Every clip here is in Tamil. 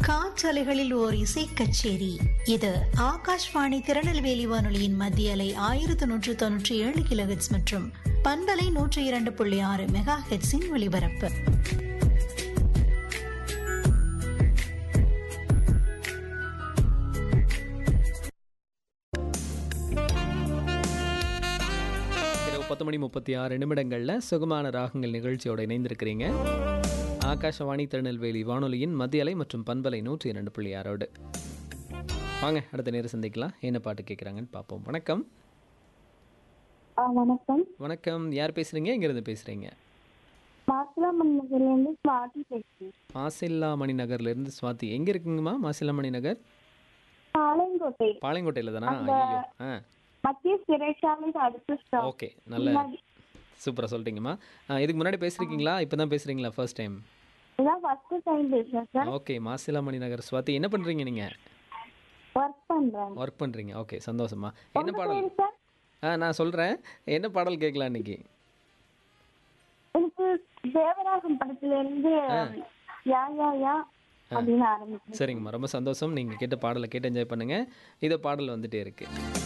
காற்றலைகளில் ஓர் இசை கச்சேரி இது ஆகாஷ்வாணி திருநெல்வேலி வானொலியின் மத்திய அலை ஆயிரத்து நூற்று தொன்னூற்றி ஏழு கிலோஹெட்ஸ் மற்றும் பண்பலை நூற்றி இரண்டு புள்ளி ஆறு மெகா ஹெட்ஸின் ஒலிபரப்பு இரவு பத்து மணி முப்பத்தி ஆறு நிமிடங்களில் சுகமான ராகங்கள் நிகழ்ச்சியோட இணைந்திருக்கிறீங்க ஆகாஷவாணி திருநெல்வேலி வானொலியின் மத்திய அலை மற்றும் பண்பலை நூற்றி இரண்டு புள்ளி ஆறோடு வாங்க அடுத்த நேரம் சந்திக்கலாம் என்ன பாட்டு கேட்குறாங்கன்னு பார்ப்போம் வணக்கம் ஆ வணக்கம் வணக்கம் யார் பேசுகிறீங்க எங்கேருந்து பேசுகிறீங்க மாசிலாமன் நகர்லேருந்து ஸ்வாதி பேசுறேன் மாசில்லாமணி நகர்லேருந்து சுவாதி எங்கே இருக்குங்கம்மா மாசில்லாமணி நகர் பாளையங்கோட்டை பாளையங்கோட்டையில் தானா அந்த- ஐயோ ஆ மத்திய சிறைச்சாலைக்கு அடுத்த ஸ்டாப் ஓகே நல்ல சூப்பராக சொல்லிட்டீங்கம்மா ஆ, இதுக்கு முன்னாடி பேசியிருக்கீங்களா இப்போ தான் பேசுகிறீங்களா ஃபர்ஸ்ட் டைம் இதான் ஃபர்ஸ்ட் டைம் பேசுறேன் சார் ஓகே மாசிலாமணி நகர் சுவாதி என்ன பண்ணுறீங்க நீங்கள் ஒர்க் பண்றேன் ஒர்க் பண்ணுறீங்க ஓகே சந்தோஷமா என்ன உங்க பாடல் பேரு சார் ஆ நான் சொல்கிறேன் என்ன பாடல் கேட்கலாம் இன்னைக்கு எனக்கு தேவராகம் படத்துல இருந்து யா யா யா அப்படின்னு ஆரம்பிச்சேன் சரிங்கம்மா ரொம்ப சந்தோஷம் நீங்கள் கேட்ட பாடலை கேட்டு என்ஜாய் பண்ணுங்கள் இதோ பாடல் வந்துட்டே இருக்கு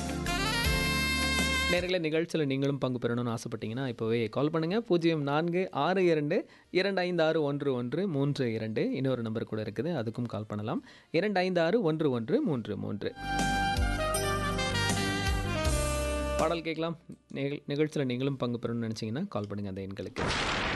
நேரங்கள நிகழ்ச்சியில் நீங்களும் பங்கு பெறணும்னு ஆசைப்பட்டீங்கன்னா இப்போவே கால் பண்ணுங்கள் பூஜ்ஜியம் நான்கு ஆறு இரண்டு இரண்டு ஐந்து ஆறு ஒன்று ஒன்று மூன்று இரண்டு இன்னொரு நம்பர் கூட இருக்குது அதுக்கும் கால் பண்ணலாம் இரண்டு ஐந்து ஆறு ஒன்று ஒன்று மூன்று மூன்று பாடல் கேட்கலாம் நிகழ்ச்சியில் நீங்களும் பங்கு பெறணும்னு நினச்சிங்கன்னா கால் பண்ணுங்கள் அந்த எண்களுக்கு